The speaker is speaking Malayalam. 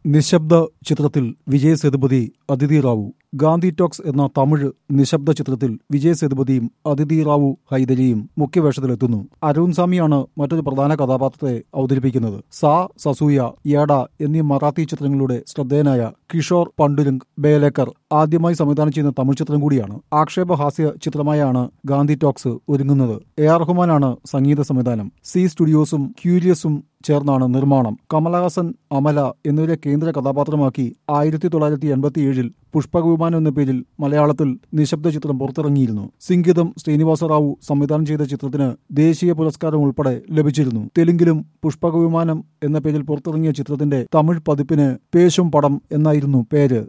നിശബ്ദ ചിത്രത്തിൽ വിജയ് സേതുപതി അതിഥി റാവു ഗാന്ധി ടോക്സ് എന്ന തമിഴ് നിശബ്ദ ചിത്രത്തിൽ വിജയ് സേതുപതിയും അതിഥി റാവു ഹൈദരിയും മുഖ്യവേഷത്തിലെത്തുന്നു അരുൺ സ്വാമിയാണ് മറ്റൊരു പ്രധാന കഥാപാത്രത്തെ അവതരിപ്പിക്കുന്നത് സാ സസൂയ യാഡ എന്നീ മറാത്തി ചിത്രങ്ങളുടെ ശ്രദ്ധേയനായ കിഷോർ പണ്ടുരുങ് ബേലേക്കർ ആദ്യമായി സംവിധാനം ചെയ്യുന്ന തമിഴ് ചിത്രം കൂടിയാണ് ആക്ഷേപഹാസ്യ ചിത്രമായാണ് ഗാന്ധി ടോക്സ് ഒരുങ്ങുന്നത് എ ആർ റഹ്മാനാണ് സംഗീത സംവിധാനം സി സ്റ്റുഡിയോസും ക്യൂരിയസും ചേർന്നാണ് നിർമ്മാണം കമലഹാസൻ അമല എന്നിവരെ കേന്ദ്ര കഥാപാത്രമാക്കി ആയിരത്തി തൊള്ളായിരത്തി എൺപത്തിയേഴിൽ പുഷ്പകവിമാനം എന്ന പേരിൽ മലയാളത്തിൽ നിശബ്ദ ചിത്രം പുറത്തിറങ്ങിയിരുന്നു സിംഗിതം ശ്രീനിവാസ റാവു സംവിധാനം ചെയ്ത ചിത്രത്തിന് ദേശീയ പുരസ്കാരം ഉൾപ്പെടെ ലഭിച്ചിരുന്നു തെലുങ്കിലും പുഷ്പകവിമാനം എന്ന പേരിൽ പുറത്തിറങ്ങിയ ചിത്രത്തിന്റെ തമിഴ് പതിപ്പിന് പേശും പടം എന്നായിരുന്നു പേര്